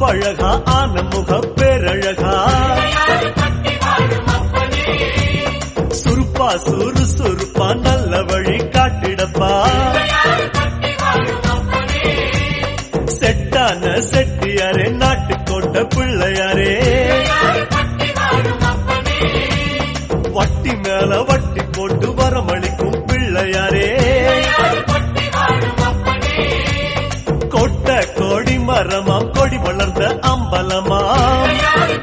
கருப்பழகா ஆனமுக பேரழகா சுருப்பா சுறு சுருப்பா நல்ல வழி காட்டிடப்பா செட்டான செட்டியாரே நாட்டுக்கோட்ட பிள்ளையாரே வட்டி மேல வட்டி போட்டு வரமளிக்கும் பிள்ளையாரே கொட்ட கோடி மரமாம் கொடி வளர்ந்த அம்பலமாம்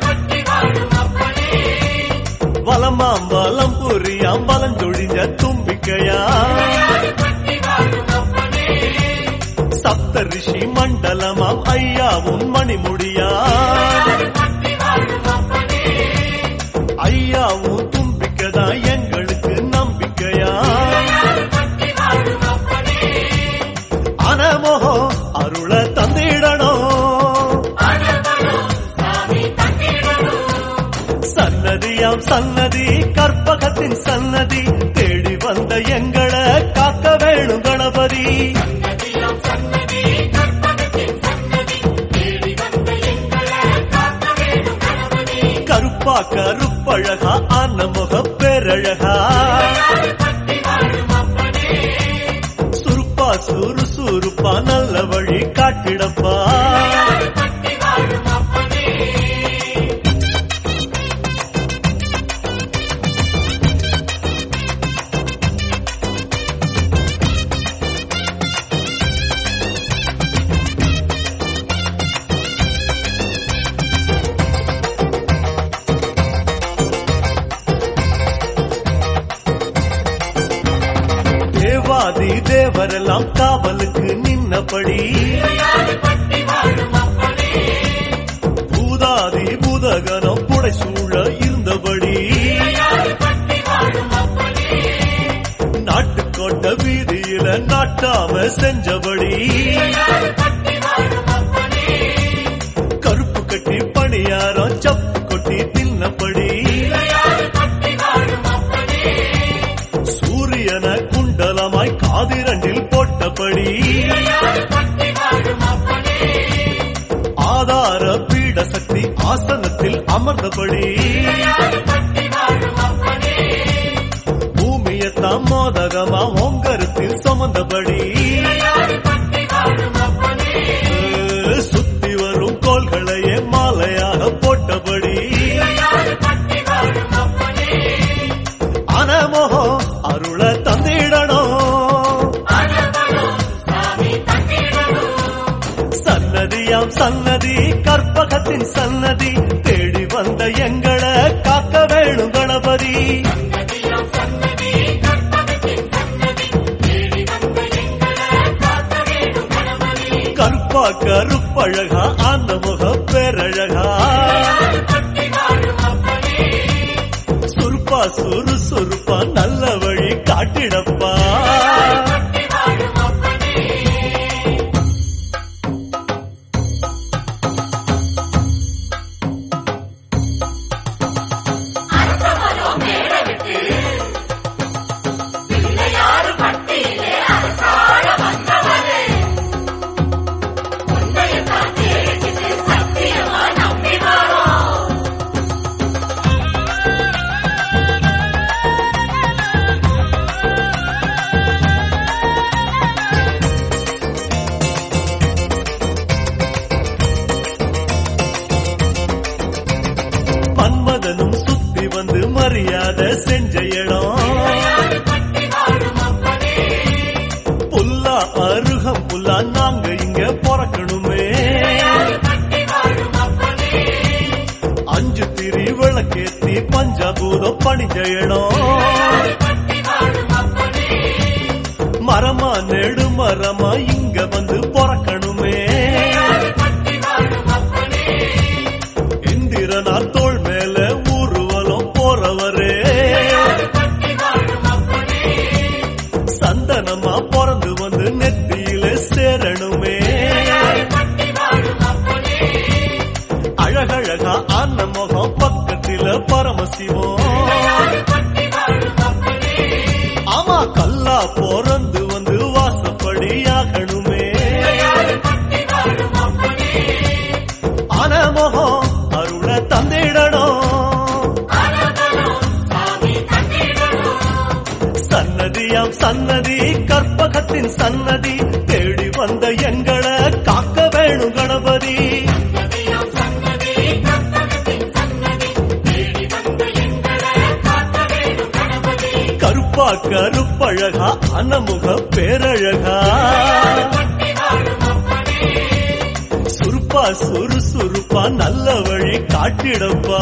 வலமாம் வலம் புரியாம் வலஞ்சொழிஞ்ச தும்பிக்கையா சப்த ரிஷி மண்டலமாம் ஐயாவும் மணிமுடியா ஐயாவும் தும்பிக்கைதா எங்களுக்கு நம்பிக்கையா அனமோகோ அருள தந்திடணும் சன்னதியாம் சன்னதி கற்பகத்தின் சன்னதி தேடி வந்த எங்களை காக்க வேணும் கணபதி கருப்பா கருப்பழகா ஆனமுக பேரழகா சுருப்பா சுறு சுருப்பா நல்ல வழி காட்டிடப்பா தேவாதி தேவரெல்லாம் காவலுக்கு நின்னபடி பூதாதி பூதகனம் புடை சூழ இருந்தபடி நாட்டுக்கோட்ட வீதியில நாட்டாம செஞ்சபடி கருப்பு கட்டி பணியாரம் சப்பு கொட்டி தின்னபடி சூரியன குண்டலமாய் காதிரண்டில் போட்டபடி ஆதார பீட சக்தி ஆசனத்தில் அமர்ந்தபடி பூமியத்தாம் மோதகமா ஓங்கரத்தில் சுமந்தபடி சுத்தி வரும் கோள்களையே மாலையாக போட்டபடி அனமோகோ அருள தந்திடணும் சன்னதியாம் சன்னதி கற்பகத்தின் சன்னதி தேடி வந்த எங்களை காக்க வேணும் கணபதி கருப்பா கருப்பழகா அந்த முக பேரழகா சுருப்பா சுறு சுருப்பா நல்ல வழி காட்டிடப்பா மன்மதனும் சுத்தி வந்து மரியாதை செஞ்ச இடம் புல்லா அருகம் புல்லா நாங்க இங்க பிறக்கணுமே அஞ்சு திரி விளக்கேத்தி பஞ்சாபூதம் பணிஞ்ச இடம் மரமா நெடு மரமா இங்க வந்து பிறக்கணுமே இந்திரனா தோள் மேல ஊர்வலம் போறவரே சந்தனமா பிறந்து வந்து நெத்தியில சேரணுமே அழகழகா ஆன முகம் பக்கத்தில பரமசிவம் ஆமா கல்லா பிறந்து வந்து வாசப்படி ஆகணுமே சன்னதி கற்பகத்தின் சன்னதி தேடி வந்த எங்களை காக்க வேணும் கணபதி கருப்பா கருப்பழகா அனமுக பேரழகா சுருப்பா சுறுசுறுப்பா நல்ல வழி காட்டிடப்பா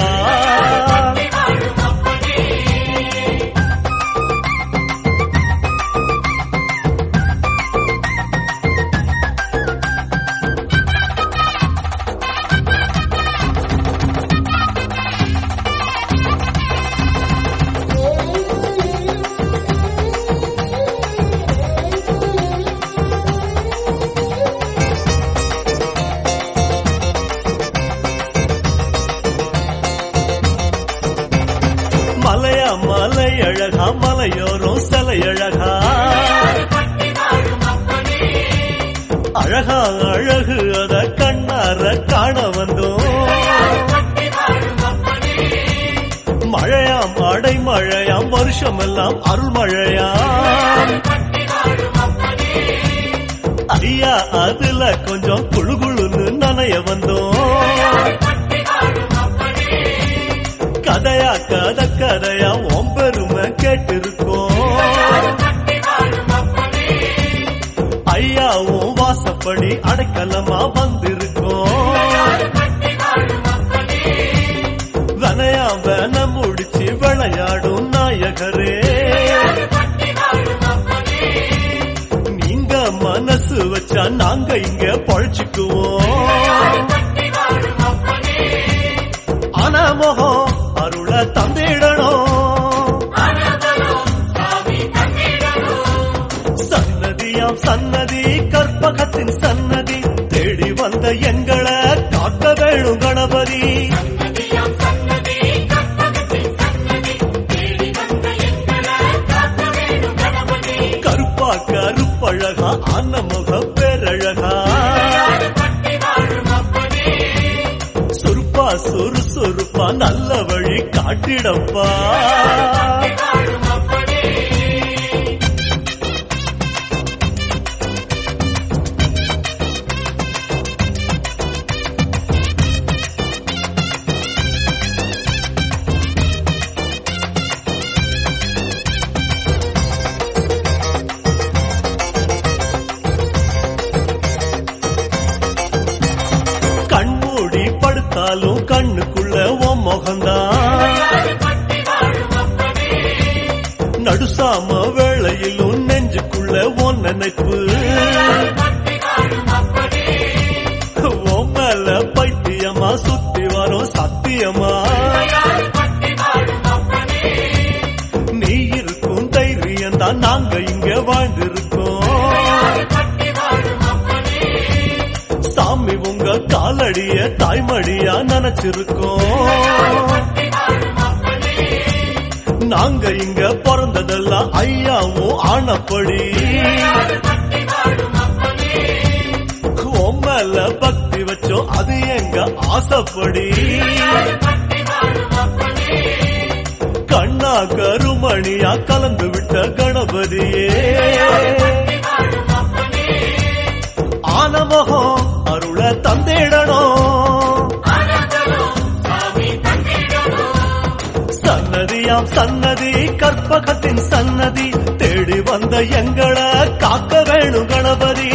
மலையா மலை அழகா மலையோரம் சிலை அழகா அழகா அழகு அத கண்ணார காண வந்தோம் மழையாம் அடை மழையாம் வருஷமெல்லாம் அருள் மழையாம் ஐயா அதுல கொஞ்சம் குழு குழுன்னு நனைய வந்தோம் கதையா கத கதையா உன் பெருமை கேட்டிருக்கோம் ஐயா உன் வாசப்படி அடைக்கலமா வந்திருக்கோம் வனையா வன முடிச்சு விளையாடும் நாயகரே நீங்க மனசு வச்சா நாங்க இங்க பழச்சுக்குவோம் ஆனா முகம் அருள தந்திடணும் சன்னதியாம் சன்னதி கற்பகத்தின் சன்னதி தேடி வந்த எங்களை காக்க வேணும் கணபதி கருப்பா கருப்பழகா அன்னமுக பேரழகா சுருப்பா சுறு சுருப்பா நல்ல வழி காட்டிடப்பா கண்மூடி படுத்தாலும் கண்ணுக்குள்ள உன் முகம்தான் நடுசாம வேளையிலும் நெஞ்சுக்குள்ள உன் நினைப்பு உன் மேல பைத்தியமா சுத்தி வரும் சத்தியமா நீ இருக்கும் தைரியம் தான் நாங்க இங்க வாழ்ந்திருக்கோம் சாமி உங்க காலடிய தாய்மடியா நினைச்சிருக்கோம் நாங்க இங்க பிறந்ததெல்லாம் ஐயாவும் ஆனப்படி உன் மேல பக்தி வச்சோம் அது எங்க ஆசைப்படி கண்ணா கருமணியா கலந்து விட்ட கணபதியே ஆனமகம் அருள தந்திடணும் சன்னதியாம் சன்னதி கற்பகத்தின் சன்னதி தேடி வந்த எங்களை காக்க வேணும் கணபதி